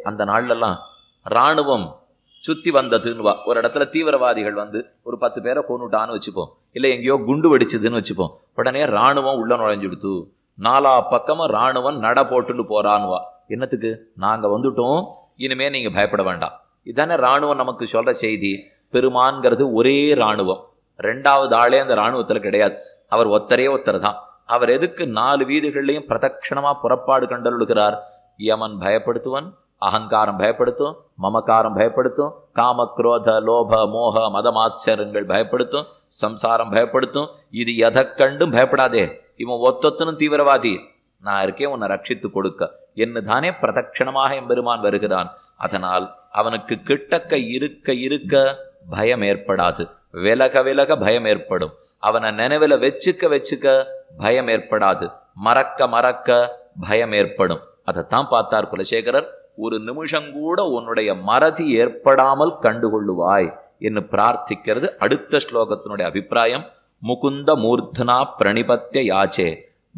அந்த நாள்லலாம் ராணுவம் சுத்தி வந்ததுன்னு ஒரு இடத்துல தீவிரவாதிகள் வந்து ஒரு பத்து பேரை கொண்டுட்டான்னு வச்சுப்போம் இல்லை எங்கேயோ குண்டு வெடிச்சதுன்னு வச்சுப்போம் உடனே ராணுவம் உள்ள நுழைஞ்சுடுத்து நாலா பக்கமும் ராணுவம் நட போட்டுட்டு போறான்வா என்னத்துக்கு நாங்க வந்துட்டோம் இனிமே நீங்க பயப்பட வேண்டாம் இதானே ராணுவம் நமக்கு சொல்ற செய்தி பெருமான்கிறது ஒரே ராணுவம் ரெண்டாவது ஆளே அந்த ராணுவத்துல கிடையாது அவர் ஒத்தரே ஒத்தர் தான் அவர் எதுக்கு நாலு வீதிகள்லையும் பிரதட்சணமா புறப்பாடு கண்டருளுகிறார் யமன் பயப்படுத்துவன் அகங்காரம் பயப்படுத்தும் மமக்காரம் பயப்படுத்தும் காம குரோத லோப மோக மதமாச்சரங்கள் பயப்படுத்தும் சம்சாரம் பயப்படுத்தும் இது எதை கண்டும் பயப்படாதே இவன் ஒத்தொத்தனும் தீவிரவாதி நான் இருக்கேன் உன்னை ரட்சித்து கொடுக்க என்று தானே பிரதட்சணமாக எம்பெருமான் வருகிறான் அதனால் அவனுக்கு கிட்டக்க இருக்க இருக்க பயம் ஏற்படாது விலக விலக பயம் ஏற்படும் அவனை நினைவுல வச்சுக்க வச்சுக்க பயம் ஏற்படாது மறக்க மறக்க பயம் ஏற்படும் அதைத்தான் பார்த்தார் குலசேகரர் ஒரு நிமிஷம் கூட உன்னுடைய மறதி ஏற்படாமல் கண்டுகொள்ளுவாய் என்று பிரார்த்திக்கிறது அடுத்த ஸ்லோகத்தினுடைய அபிப்பிராயம் முகுந்த மூர்த்தனா பிரணிபத்திய யாச்சே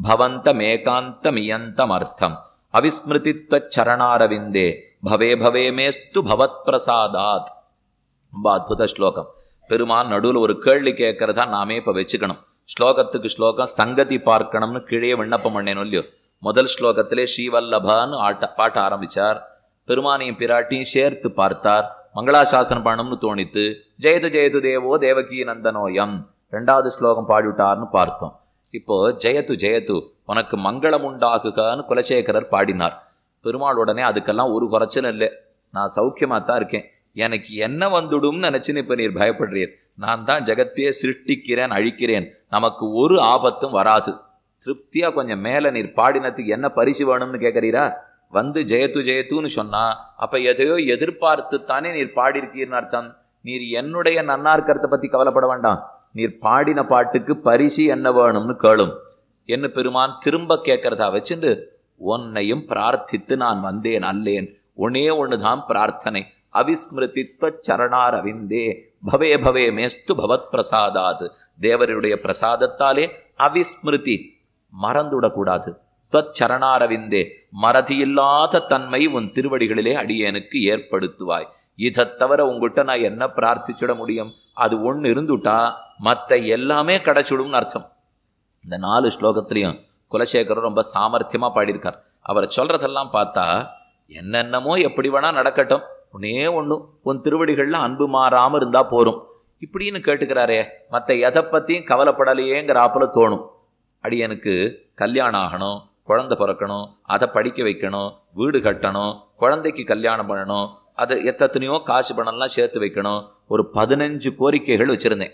பவந்தமேகாந்தமியந்தம் அர்த்தம் அவிஸ்மிருதித்வ சரணாரவிந்தே பவே பவே மேஸ்து பவத் பிரசாதாத் ரொம்ப அற்புத ஸ்லோகம் பெருமான் நடுவில் ஒரு கேள்வி கேட்கறதா நாமே இப்போ வச்சுக்கணும் ஸ்லோகத்துக்கு ஸ்லோகம் சங்கதி பார்க்கணும்னு கீழே விண்ணப்பம் பண்ணேன் இல்லையோ முதல் ஸ்லோகத்திலே ஸ்ரீவல்லபான்னு ஆட்ட பாட்ட ஆரம்பிச்சார் பெருமானையும் பிராட்டியும் சேர்த்து பார்த்தார் மங்களாசாசனம் பண்ணணும்னு தோணித்து ஜெயது ஜெயது தேவோ தேவகி நந்தனோயம் ரெண்டாவது ஸ்லோகம் பாடிவிட்டார்னு பார்த்தோம் இப்போ ஜெயத்து ஜெயத்து உனக்கு மங்களம் உண்டாகுகான்னு குலசேகரர் பாடினார் பெருமாள் உடனே அதுக்கெல்லாம் ஒரு குறைச்சலும் இல்லை நான் சௌக்கியமாக தான் இருக்கேன் எனக்கு என்ன வந்துடும்னு நினைச்சுன்னு இப்போ நீர் பயப்படுறீர் நான் தான் ஜெகத்தையே சிருஷ்டிக்கிறேன் அழிக்கிறேன் நமக்கு ஒரு ஆபத்தும் வராது திருப்தியாக கொஞ்சம் மேலே நீர் பாடினத்துக்கு என்ன பரிசு வேணும்னு கேட்குறீரா வந்து ஜெயத்து ஜெயத்துன்னு சொன்னா அப்ப எதையோ எதிர்பார்த்து தானே நீர் பாடியிருக்கீர்னு அர்த்தம் நீர் என்னுடைய நன்னார்க்கறத பத்தி கவலைப்பட வேண்டாம் நீர் பாடின பாட்டுக்கு பரிசு என்ன வேணும்னு கேளும் என்ன பெருமான் திரும்ப கேட்கறதா வச்சுண்டு உன்னையும் பிரார்த்தித்து நான் வந்தேன் அல்லேன் ஒன்னே ஒண்ணுதான் பிரார்த்தனை அவிஸ்மிருதித்வ சரணாரவிந்தே பவே பவே மேஸ்து பவத் பிரசாதாத் தேவருடைய பிரசாதத்தாலே அவிஸ்மிருதி மறந்துவிடக்கூடாது சரணாரவிந்தே மறதியில்லாத தன்மை உன் திருவடிகளிலே அடியேனுக்கு ஏற்படுத்துவாய் இதை தவிர உங்ககிட்ட நான் என்ன பிரார்த்திச்சிட முடியும் அது ஒன்று இருந்துட்டா மற்ற எல்லாமே கிடைச்சிடும்னு அர்த்தம் இந்த நாலு ஸ்லோகத்திலையும் குலசேகரர் ரொம்ப சாமர்த்தியமாக பாடியிருக்கார் அவர் சொல்றதெல்லாம் பார்த்தா என்னென்னமோ எப்படி வேணா நடக்கட்டும் ஒன்னே ஒன்று உன் திருவடிகளில் அன்பு மாறாமல் இருந்தா போரும் இப்படின்னு கேட்டுக்கிறாரே மற்ற எதை பற்றியும் கவலைப்படலையேங்கிற ஆப்பில் தோணும் அடியனுக்கு கல்யாணம் ஆகணும் குழந்தை பிறக்கணும் அதை படிக்க வைக்கணும் வீடு கட்டணும் குழந்தைக்கு கல்யாணம் பண்ணணும் அது எத்தனையோ காசு பணம்லாம் சேர்த்து வைக்கணும் ஒரு பதினஞ்சு கோரிக்கைகள் வச்சுருந்தேன்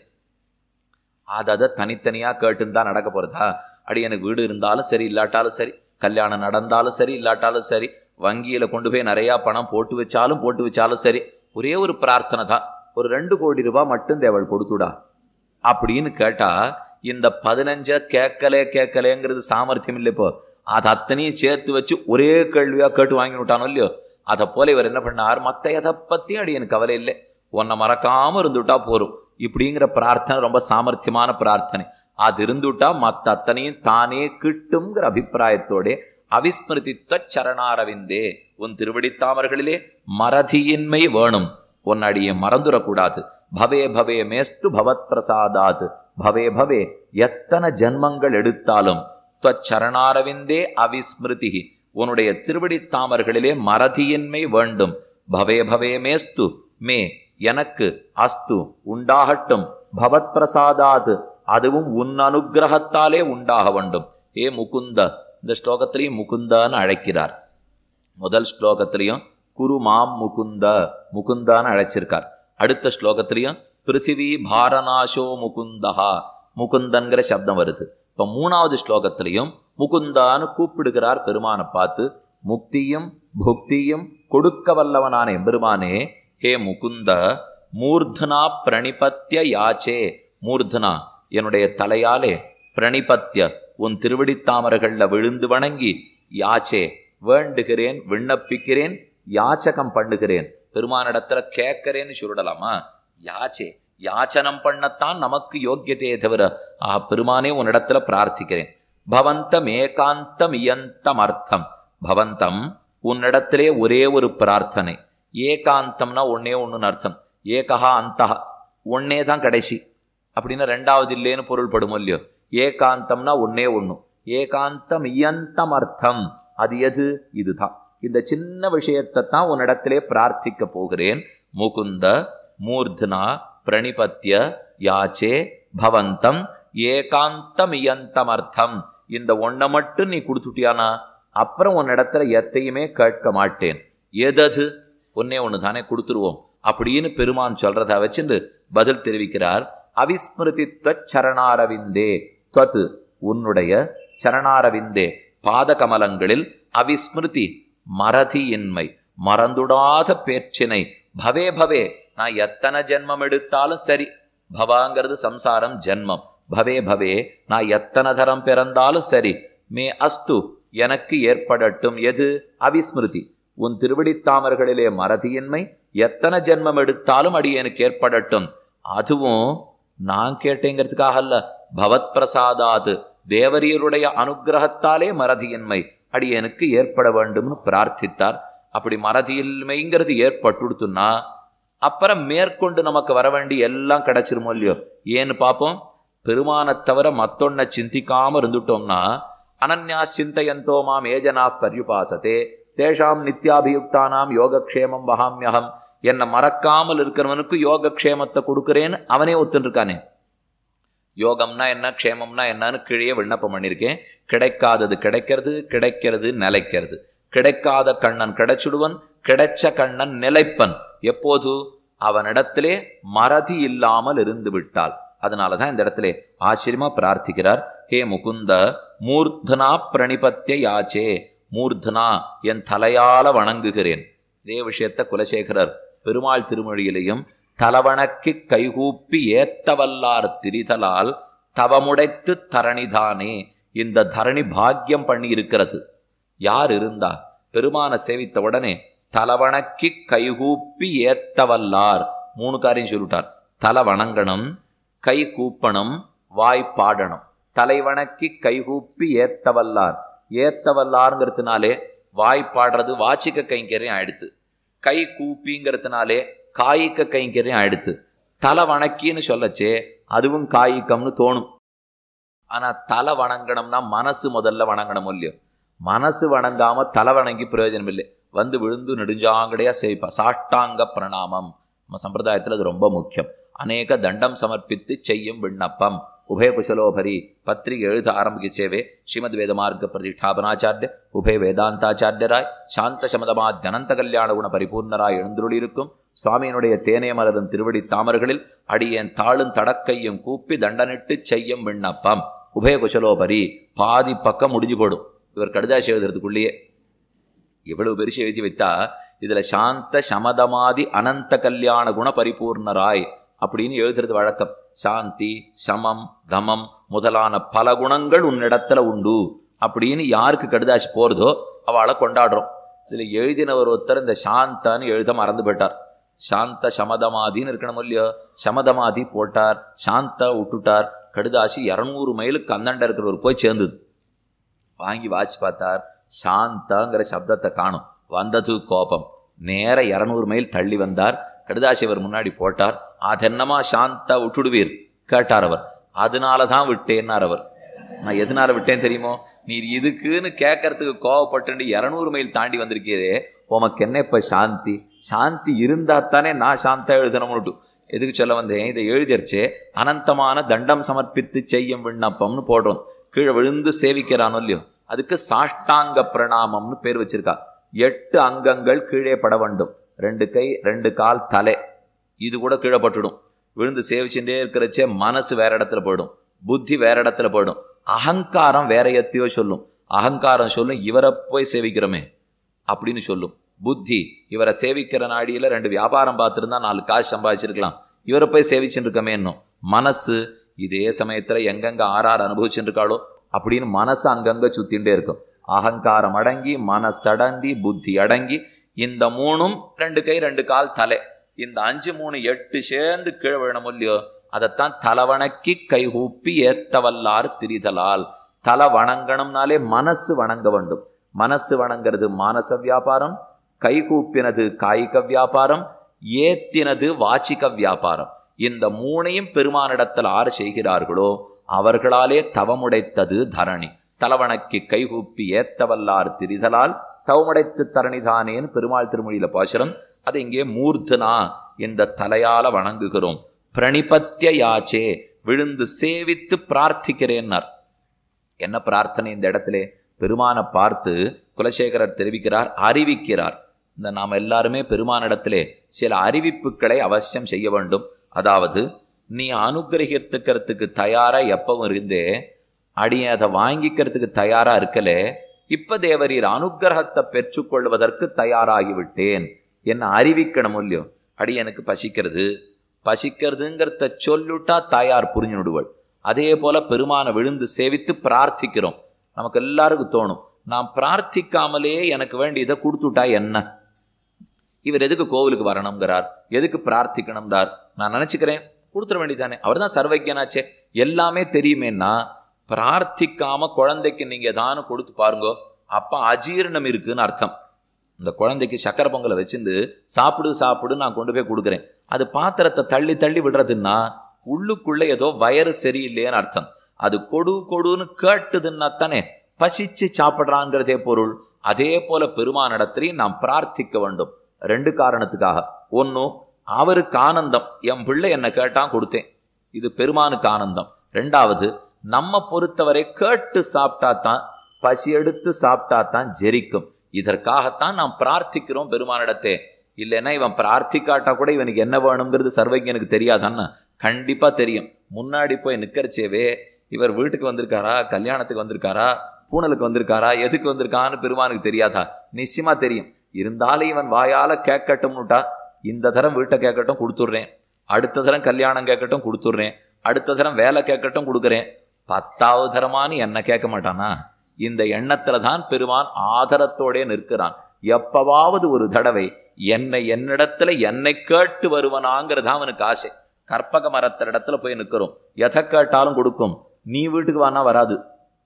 அதை அதை தனித்தனியாக கேட்டுன்னு தான் நடக்க போகிறதா அடி எனக்கு வீடு இருந்தாலும் சரி இல்லாட்டாலும் சரி கல்யாணம் நடந்தாலும் சரி இல்லாட்டாலும் சரி வங்கியில் கொண்டு போய் நிறையா பணம் போட்டு வச்சாலும் போட்டு வச்சாலும் சரி ஒரே ஒரு பிரார்த்தனை தான் ஒரு ரெண்டு கோடி ரூபாய் மட்டும் தேவள் கொடுத்துடா அப்படின்னு கேட்டா இந்த பதினஞ்ச கேட்கலே கேட்கலேங்கிறது சாமர்த்தியம் இல்லை இப்போ அது அத்தனையும் சேர்த்து வச்சு ஒரே கேள்வியா கேட்டு வாங்கி விட்டானோ இல்லையோ அதை போல இவர் என்ன பண்ணார் மற்ற எதை பத்தியும் அடி எனக்கு கவலை இல்லை உன்னை மறக்காம இருந்துட்டா போரும் இப்படிங்கிற பிரார்த்தனை ரொம்ப சாமர்த்தியமான பிரார்த்தனை அது இருந்துட்டா மற்ற அத்தனையும் தானே கிட்டுங்கிற அபிப்பிராயத்தோட அவிஸ்மிருதித்த சரணாரவிந்தே உன் திருவடித்தாமர்களிலே மறதியின்மை வேணும் உன் அடியை மறந்துடக்கூடாது பவே பவே மேஸ்து பவத் பிரசாதாத் பவே பவே எத்தனை ஜென்மங்கள் எடுத்தாலும் சரணாரவிந்தே அவிஸ்மிருதி உன்னுடைய திருவடி தாமர்களிலே மறதியின்மை வேண்டும் பவே பவே மேஸ்து மே எனக்கு அஸ்து உண்டாகட்டும் பவத் பிரசாதாத் அதுவும் உன் அனுகிரகத்தாலே உண்டாக வேண்டும் ஏ முகுந்த இந்த ஸ்லோகத்திலையும் முகுந்தான்னு அழைக்கிறார் முதல் ஸ்லோகத்திலையும் குரு மாம் முகுந்த முகுந்தான்னு அழைச்சிருக்கார் அடுத்த ஸ்லோகத்திலையும் பிருத்திவி பாரநாசோ முகுந்தஹா முகுந்தன்கிற சப்தம் வருது இப்ப மூணாவது ஸ்லோகத்திலையும் முகுந்தான்னு கூப்பிடுகிறார் பெருமானை பார்த்து முக்தியும் புக்தியும் கொடுக்க வல்லவனான எம்பெருமானே ஹே முகுந்த மூர்தனா பிரணிபத்திய யாச்சே மூர்தனா என்னுடைய தலையாலே பிரணிபத்திய உன் திருவடித்தாமர்கள்ல விழுந்து வணங்கி யாச்சே வேண்டுகிறேன் விண்ணப்பிக்கிறேன் யாச்சகம் பண்ணுகிறேன் பெருமானிடத்துல கேட்கிறேன்னு சுருடலாமா யாச்சே யாச்சனம் பண்ணத்தான் நமக்கு யோக்கியத்தையே தவிர ஆ பெருமானே உன்னிடத்துல பிரார்த்திக்கிறேன் பவந்தம் ஏகாந்தம் இயந்தம் அர்த்தம் பவந்தம் உன்னிடத்திலே ஒரே ஒரு பிரார்த்தனை ஏகாந்தம்னா ஒன்னே ஒண்ணுன்னு அர்த்தம் ஏகஹா அந்தஹா ஒன்னே தான் கடைசி அப்படின்னா ரெண்டாவது இல்லைன்னு பொருள்படும் இல்லையோ ஏகாந்தம்னா ஒன்னே ஒண்ணு ஏகாந்தம் இயந்தம் அர்த்தம் அது எது இதுதான் இந்த சின்ன விஷயத்தை தான் உன்னிடத்திலே பிரார்த்திக்க போகிறேன் முகுந்த மூர்த்னா பிரணிபத்திய யாச்சே பவந்தம் ஏகாந்தம் இயந்தம் அர்த்தம் இந்த ஒன்றை மட்டும் நீ கொடுத்துட்டியானா அப்புறம் உன்னிடத்துல எத்தையுமே கேட்க மாட்டேன் எதது ஒன்னே ஒன்று தானே கொடுத்துருவோம் அப்படின்னு பெருமான் சொல்றத வச்சுட்டு பதில் தெரிவிக்கிறார் அவிஸ்மிருதி சரணாரவிந்தே துவத்து உன்னுடைய சரணாரவிந்தே பாதகமலங்களில் அவிஸ்மிருதி மறதியின்மை மறந்துடாத பேச்சினை பவே பவே நான் எத்தனை ஜென்மம் எடுத்தாலும் சரி பவாங்கிறது சம்சாரம் ஜென்மம் பவே பவே நான் எத்தனை தரம் பிறந்தாலும் சரி மே அஸ்து எனக்கு ஏற்படட்டும் எது அவிஸ்மிருதி உன் திருவடித்தாமர்களிலே மறதியின்மை எத்தனை ஜென்மம் எடுத்தாலும் அடி எனக்கு ஏற்படட்டும் அதுவும் நான் கேட்டேங்கிறதுக்காக அல்ல பவத் பிரசாதாது தேவரியருடைய அனுகிரகத்தாலே மறதியின்மை அடி எனக்கு ஏற்பட வேண்டும்னு பிரார்த்தித்தார் அப்படி மறதியின்மைங்கிறது ஏற்பட்டுடுத்துன்னா அப்புறம் மேற்கொண்டு நமக்கு வர வேண்டிய எல்லாம் கிடைச்சிருமோ இல்லையோ ஏன்னு பார்ப்போம் பெருமானைத் தவிர மத்தொன்ன சிந்திக்காம இருந்துட்டோம்னா அனன்யா சிந்தையந்தோ மாம் ஏஜனா பர்யுபாசத்தே தேஷாம் நித்யாபியுக்தானாம் யோகக்ஷேமம் வகாமியகம் என்னை மறக்காமல் இருக்கிறவனுக்கு யோகக்ஷேமத்தை கொடுக்குறேன்னு அவனே ஒத்துருக்கானே யோகம்னா என்ன க்ஷேமம்னா என்னன்னு கீழே விண்ணப்பம் பண்ணியிருக்கேன் கிடைக்காதது கிடைக்கிறது கிடைக்கிறது நிலைக்கிறது கிடைக்காத கண்ணன் கிடைச்சுடுவன் கிடைச்ச கண்ணன் நிலைப்பன் எப்போது அவனிடத்திலே மறதி இல்லாமல் இருந்து விட்டால் அதனாலதான் இந்த இடத்துல ஆச்சரியமா பிரார்த்திக்கிறார் ஹே முகுந்த மூர்த்தனா பிரணிபத்திய யாச்சே மூர்த்தனா என் தலையால வணங்குகிறேன் இதே விஷயத்த குலசேகரர் பெருமாள் திருமொழியிலையும் தலவணக்கு கைகூப்பி ஏத்தவல்லார் திரிதலால் தவமுடைத்து தரணிதானே இந்த தரணி பாக்கியம் பண்ணி இருக்கிறது யார் இருந்தா பெருமான சேவித்த உடனே தலவணக்கி கைகூப்பி ஏத்தவல்லார் மூணு காரியம் சொல்லிட்டார் தல வணங்கணும் கை கூப்பணும் வாய் பாடணும் தலைவணக்கி கைகூப்பி ஏத்தவல்லார் ஏத்தவல்லாருங்கிறதுனாலே வாய் பாடுறது வாச்சிக்க கைங்கரியம் ஆயிடுத்து கை கூப்பிங்கிறதுனாலே காய்க்க கைங்கரியம் ஆயிடுத்து தலை வணக்கின்னு சொல்லச்சே அதுவும் காய்க்கம்னு தோணும் ஆனா தலை வணங்கணும்னா மனசு முதல்ல வணங்கணும் இல்லையோ மனசு வணங்காம தலை வணங்கி பிரயோஜனம் இல்லை வந்து விழுந்து நெடுஞ்சாங்கடையா சேவிப்பா சாஷ்டாங்க பிரணாமம் நம்ம சம்பிரதாயத்தில் அது ரொம்ப முக்கியம் அநேக தண்டம் சமர்ப்பித்து செய்யும் விண்ணப்பம் உபய குசலோபரி பத்திரிகை எழுத ஆரம்பிக்கச்சேவே ஸ்ரீமத் வேதமார்க்க பிரதிஷ்டாபனாச்சாரிய உபய வேதாந்தாச்சாரியராய் சாந்த சமதமாத் அனந்த கல்யாண குண பரிபூர்ணராய் எழுந்துள்ளிருக்கும் சுவாமியினுடைய தேனே மலரும் திருவடி தாமர்களில் அடியேன் தாளும் தடக்கையும் கூப்பி தண்டனிட்டு செய்யும் விண்ணப்பம் உபய குசலோபரி பாதி பக்கம் முடிஞ்சு போடும் இவர் கடுதாசி எழுதுறதுக்குள்ளேயே இவ்வளவு பெருசு எழுதி வைத்தா இதுல சாந்த சமதமாதி அனந்த கல்யாண குண பரிபூர்ணராய் அப்படின்னு எழுதுறது வழக்கம் சாந்தி சமம் தமம் முதலான பல குணங்கள் உன்னிடத்துல உண்டு அப்படின்னு யாருக்கு கடுதாசி போறதோ அவளை கொண்டாடுறோம் இதுல எழுதினவர் ஒருத்தர் இந்த சாந்தான்னு எழுத மறந்து போயிட்டார் சாந்த சமதமாதின்னு இருக்கணும் இல்லையோ சமதமாதி போட்டார் சாந்த விட்டுட்டார் கடுதாசி இரநூறு மைலுக்கு அந்தாண்ட இருக்கிறவர் போய் சேர்ந்தது வாங்கி வாசி பார்த்தார் சாந்தாங்கிற சப்தத்தை காணும் வந்தது கோபம் நேர இரநூறு மைல் தள்ளி வந்தார் கடுதாசிவர் முன்னாடி போட்டார் அதென்னமா சாந்தா விட்டுடுவீர் கேட்டார் அவர் அதனால தான் விட்டேன்னார் அவர் நான் எதனால விட்டேன் தெரியுமோ நீர் இதுக்குன்னு கேட்கறதுக்கு கோவப்பட்டு இரநூறு மைல் தாண்டி வந்திருக்கீரே உமக்கு என்ன இப்ப சாந்தி சாந்தி இருந்தா தானே நான் சாந்தா எழுதணும்னுட்டு எதுக்கு சொல்ல வந்தேன் இதை எழுதிருச்சே அனந்தமான தண்டம் சமர்ப்பித்து செய்யும் விண்ணப்பம்னு போடுறோம் கீழே விழுந்து சேவிக்கிறானோ இல்லையோ அதுக்கு சாஷ்டாங்க பிரணாமம்னு பேர் வச்சிருக்கா எட்டு அங்கங்கள் கீழே பட வேண்டும் ரெண்டு கை ரெண்டு கால் தலை இது கூட கீழே பட்டுடும் விழுந்து சேவிச்சுட்டே இருக்கிறச்சே மனசு வேற இடத்துல போயிடும் புத்தி வேற இடத்துல போயிடும் அகங்காரம் வேற எத்தையோ சொல்லும் அகங்காரம் சொல்லும் இவரை போய் சேவிக்கிறோமே அப்படின்னு சொல்லும் புத்தி இவரை சேவிக்கிற நாடியில ரெண்டு வியாபாரம் பார்த்துருந்தா நாலு காசு சம்பாதிச்சிருக்கலாம் இவரை போய் சேவிச்சுட்டு இருக்கமே இன்னும் மனசு இதே சமயத்துல எங்கெங்க ஆறாறு அனுபவிச்சுட்டு இருக்காளோ அப்படின்னு மனசு அங்கங்க சுத்தின்றே இருக்கும் அகங்காரம் அடங்கி மனசடங்கி புத்தி அடங்கி இந்த மூணும் ரெண்டு கை ரெண்டு கால் தலை இந்த அஞ்சு மூணு எட்டு சேர்ந்து கீழே விழணும் இல்லையோ அதைத்தான் தலவணக்கி கைகூப்பி ஏத்தவல்லார் திரிதலால் தலை வணங்கணும்னாலே மனசு வணங்க வேண்டும் மனசு வணங்கிறது மானச வியாபாரம் கைகூப்பினது காய்க வியாபாரம் ஏத்தினது வாச்சிக வியாபாரம் இந்த மூணையும் பெருமானிடத்தில் ஆறு செய்கிறார்களோ அவர்களாலே தவமுடைத்தது தரணி தலவணக்கி கைகூப்பி ஏத்தவல்லார் திரிதலால் தவமுடைத்து தரணிதானேன்னு பெருமாள் திருமொழியில பாசுரம் அதை இங்கே மூர்த்தனா இந்த தலையால வணங்குகிறோம் பிரணிபத்திய யாச்சே விழுந்து சேவித்து பிரார்த்திக்கிறேன்னார் என்ன பிரார்த்தனை இந்த இடத்திலே பெருமானை பார்த்து குலசேகரர் தெரிவிக்கிறார் அறிவிக்கிறார் இந்த நாம் எல்லாருமே பெருமானிடத்திலே சில அறிவிப்புகளை அவசியம் செய்ய வேண்டும் அதாவது நீ அனுகிரகித்துக்கிறதுக்கு தயாரா எப்பவும் இருந்தே அடியே அதை வாங்கிக்கிறதுக்கு தயாரா இருக்கலே இப்ப தேவரீர் அனுகிரகத்தை பெற்றுக்கொள்வதற்கு தயாராகிவிட்டேன் என்ன அறிவிக்கணும் இல்லையோ அடி எனக்கு பசிக்கிறது பசிக்கிறதுங்கிறத சொல்லுட்டா தாயார் புரிஞ்சு விடுவள் அதே போல பெருமானை விழுந்து சேவித்து பிரார்த்திக்கிறோம் நமக்கு எல்லாருக்கும் தோணும் நான் பிரார்த்திக்காமலே எனக்கு வேண்டியதை கொடுத்துட்டா என்ன இவர் எதுக்கு கோவிலுக்கு வரணுங்கிறார் எதுக்கு பிரார்த்திக்கணும்டார் நான் நினச்சிக்கிறேன் கொடுத்துட வேண்டியதானே அவர் தான் சர்வஜனாச்சே எல்லாமே தெரியுமேன்னா பிரார்த்திக்காம குழந்தைக்கு நீங்க ஏதானு கொடுத்து பாருங்கோ அப்ப அஜீரணம் இருக்குன்னு அர்த்தம் இந்த குழந்தைக்கு சக்கரை பொங்கலை வச்சிருந்து சாப்பிடு சாப்பிடு நான் கொண்டு போய் கொடுக்குறேன் அது பாத்திரத்தை தள்ளி தள்ளி விடுறதுன்னா உள்ளுக்குள்ள ஏதோ வயறு சரியில்லையேன்னு அர்த்தம் அது கொடு கொடுன்னு கேட்டுதுன்னா தானே பசிச்சு சாப்பிட்றாங்கிறதே பொருள் அதே போல பெருமானிடத்திலையும் நாம் பிரார்த்திக்க வேண்டும் ரெண்டு காரணத்துக்காக ஒன்றும் அவருக்கு ஆனந்தம் என் பிள்ளை என்ன கேட்டான் கொடுத்தேன் இது பெருமானுக்கு ஆனந்தம் ரெண்டாவது நம்ம பொறுத்தவரை கேட்டு சாப்பிட்டா தான் பசி எடுத்து சாப்பிட்டா தான் ஜெரிக்கும் இதற்காகத்தான் நாம் பிரார்த்திக்கிறோம் பெருமானிடத்தே இல்லைன்னா இவன் பிரார்த்திக்காட்டா கூட இவனுக்கு என்ன வேணுங்கிறது சர்வஜனுக்கு தெரியாதான்னா கண்டிப்பா தெரியும் முன்னாடி போய் நிக்கிறச்சேவே இவர் வீட்டுக்கு வந்திருக்காரா கல்யாணத்துக்கு வந்திருக்காரா பூனலுக்கு வந்திருக்காரா எதுக்கு வந்திருக்கான்னு பெருமானுக்கு தெரியாதா நிச்சயமா தெரியும் இருந்தாலும் இவன் வாயால கேட்கட்டும்னுட்டா இந்த தரம் வீட்டை கேட்கட்டும் கொடுத்துட்றேன் அடுத்த தரம் கல்யாணம் கேட்கட்டும் கொடுத்துட்றேன் அடுத்த தரம் வேலை கேட்கட்டும் கொடுக்குறேன் பத்தாவது தரமானு என்ன கேட்க மாட்டானா இந்த எண்ணத்துல தான் பெருமான் ஆதரத்தோடே நிற்கிறான் எப்பவாவது ஒரு தடவை என்னை என்னிடத்துல என்னை கேட்டு வருவனாங்கிறது அவனுக்கு ஆசை கற்பக மரத்த இடத்துல போய் நிற்கிறோம் எதை கேட்டாலும் கொடுக்கும் நீ வீட்டுக்கு வானா வராது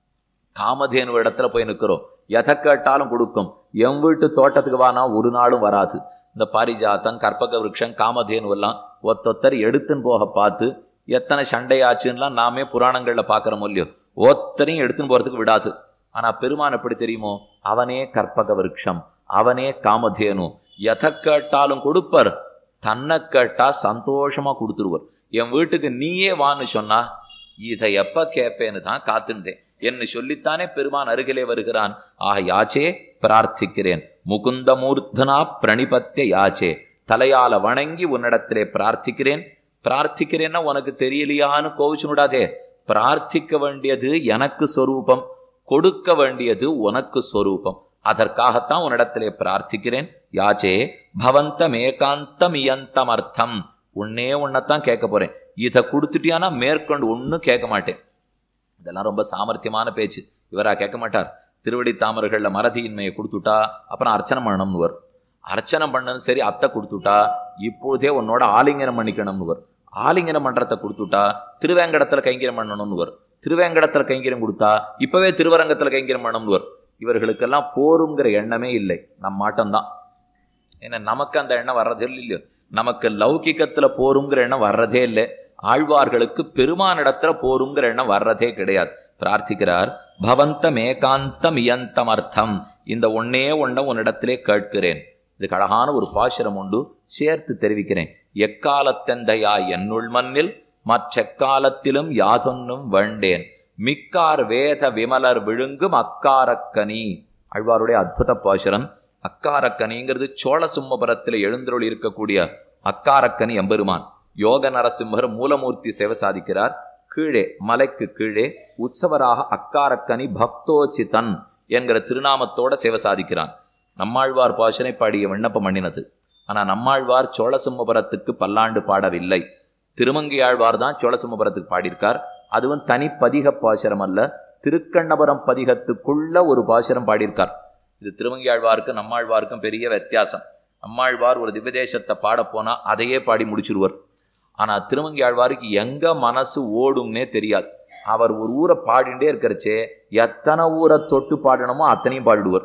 காமதேனு இடத்துல போய் நிற்கிறோம் எதை கேட்டாலும் கொடுக்கும் என் வீட்டு தோட்டத்துக்கு வானா ஒரு நாளும் வராது இந்த பாரிஜாத்தம் கற்பக விருட்சம் காமதேனு எல்லாம் ஒத்தொத்தர் எடுத்துன்னு போக பார்த்து எத்தனை சண்டையாச்சுன்னெலாம் நாமே புராணங்களில் பார்க்குறோம் இல்லையோ ஒத்தரையும் எடுத்துன்னு போகிறதுக்கு விடாது ஆனால் பெருமான் எப்படி தெரியுமோ அவனே கற்பக விருட்சம் அவனே காமதேனு எதை கேட்டாலும் கொடுப்பர் தன்னை கேட்டா சந்தோஷமா கொடுத்துருவர் என் வீட்டுக்கு நீயே வான்னு சொன்னா இதை எப்ப கேட்பேன்னு தான் காத்திருந்தேன் என்று சொல்லித்தானே பெருமான் அருகிலே வருகிறான் ஆக யாச்சே பிரார்த்திக்கிறேன் முகுந்த மூர்த்தனா பிரணிபத்திய யாச்சே தலையால வணங்கி உன்னிடத்திலே பிரார்த்திக்கிறேன் பிரார்த்திக்கிறேன்னா உனக்கு தெரியலையான்னு கோவிச்சுடாதே பிரார்த்திக்க வேண்டியது எனக்கு சொரூபம் கொடுக்க வேண்டியது உனக்கு சொரூபம் அதற்காகத்தான் உன்னிடத்திலே பிரார்த்திக்கிறேன் யாச்சே பவந்தம் ஏகாந்தம் இயந்தம் அர்த்தம் உன்னே உன்னைத்தான் கேட்க போறேன் இதை கொடுத்துட்டியானா மேற்கொண்டு ஒன்றும் கேட்க மாட்டேன் இதெல்லாம் ரொம்ப சாமர்த்தியமான பேச்சு இவரா கேட்க மாட்டார் திருவடி தாமர்களில் மறதியின்மையை கொடுத்துட்டா அப்புறம் அர்ச்சனை பண்ணணும்னு வரும் அர்ச்சனை பண்ணணும் சரி அத்தை கொடுத்துட்டா இப்பொழுதே உன்னோட ஆலிங்கனம் பண்ணிக்கணும்னு வரும் ஆலிங்கனம் பண்றத கொடுத்துட்டா திருவேங்கடத்துல கைங்கரம் பண்ணணும்னு வரும் திருவேங்கடத்துல கைங்கரம் கொடுத்தா இப்பவே திருவரங்கத்துல கைங்கரம் பண்ணணும்னு வரும் இவர்களுக்கெல்லாம் போருங்கிற எண்ணமே இல்லை நம் மாட்டம்தான் ஏன்னா நமக்கு அந்த எண்ணம் வர்றதே இல்லையோ நமக்கு லௌகிக்கத்துல போருங்கிற எண்ணம் வர்றதே இல்லை ஆழ்வார்களுக்கு பெருமானிடத்துல போருங்கிற எண்ணம் வர்றதே கிடையாது பிரார்த்திக்கிறார் பவந்தம் ஏகாந்தம் இயந்தம் அர்த்தம் இந்த ஒன்னே ஒன்றை உன்னிடத்திலே கேட்கிறேன் இதுக்கு அழகான ஒரு பாசுரம் உண்டு சேர்த்து தெரிவிக்கிறேன் எக்காலத்தெந்தையா என்னுள் மண்ணில் மற்றெக்காலத்திலும் யாதொன்னும் வேண்டேன் மிக்கார் வேத விமலர் விழுங்கும் அக்காரக்கனி அழ்வாருடைய அற்புத பாசுரம் அக்காரக்கனிங்கிறது சோழ சும்மபுரத்தில் எழுந்தருள் இருக்கக்கூடிய அக்காரக்கனி எம்பெருமான் யோக நரசிம்மர் மூலமூர்த்தி சேவை சாதிக்கிறார் கீழே மலைக்கு கீழே உற்சவராக அக்காரக்கனி பக்தோச்சிதன் என்கிற திருநாமத்தோட சேவை சாதிக்கிறான் நம்மாழ்வார் பாஷனை பாடிய விண்ணப்பம் பண்ணினது ஆனா நம்மாழ்வார் சோழசும்மபுரத்துக்கு பல்லாண்டு பாடவில்லை திருமங்கையாழ்வார் தான் சோழசும்மபுரத்துக்கு பாடியிருக்கார் அதுவும் தனி பதிக பாசுரம் அல்ல திருக்கண்ணபுரம் பதிகத்துக்குள்ள ஒரு பாசுரம் பாடியிருக்கார் இது திருமங்கையாழ்வாருக்கும் நம்மாழ்வாருக்கும் பெரிய வித்தியாசம் நம்மாழ்வார் ஒரு திவ்யதேசத்தை பாட போனா அதையே பாடி முடிச்சிருவர் ஆனா திருமங்கையாழ்வாருக்கு எங்க மனசு ஓடும்னே தெரியாது அவர் ஒரு ஊரை பாடிண்டே இருக்கிறச்சே எத்தனை ஊரை தொட்டு பாடணுமோ அத்தனையும் பாடிடுவார்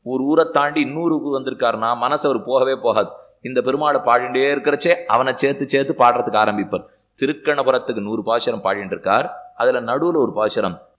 ஒரு ஊரை தாண்டி இன்னொருக்கு வந்திருக்காருன்னா மனசு அவர் போகவே போகாது இந்த பெருமாளை பாடிண்டே இருக்கிறச்சே அவனை சேர்த்து சேர்த்து பாடுறதுக்கு ஆரம்பிப்பார் திருக்கணபுரத்துக்கு நூறு பாசுரம் பாடிட்டு இருக்கார் அதுல நடுவுல ஒரு பாசுரம்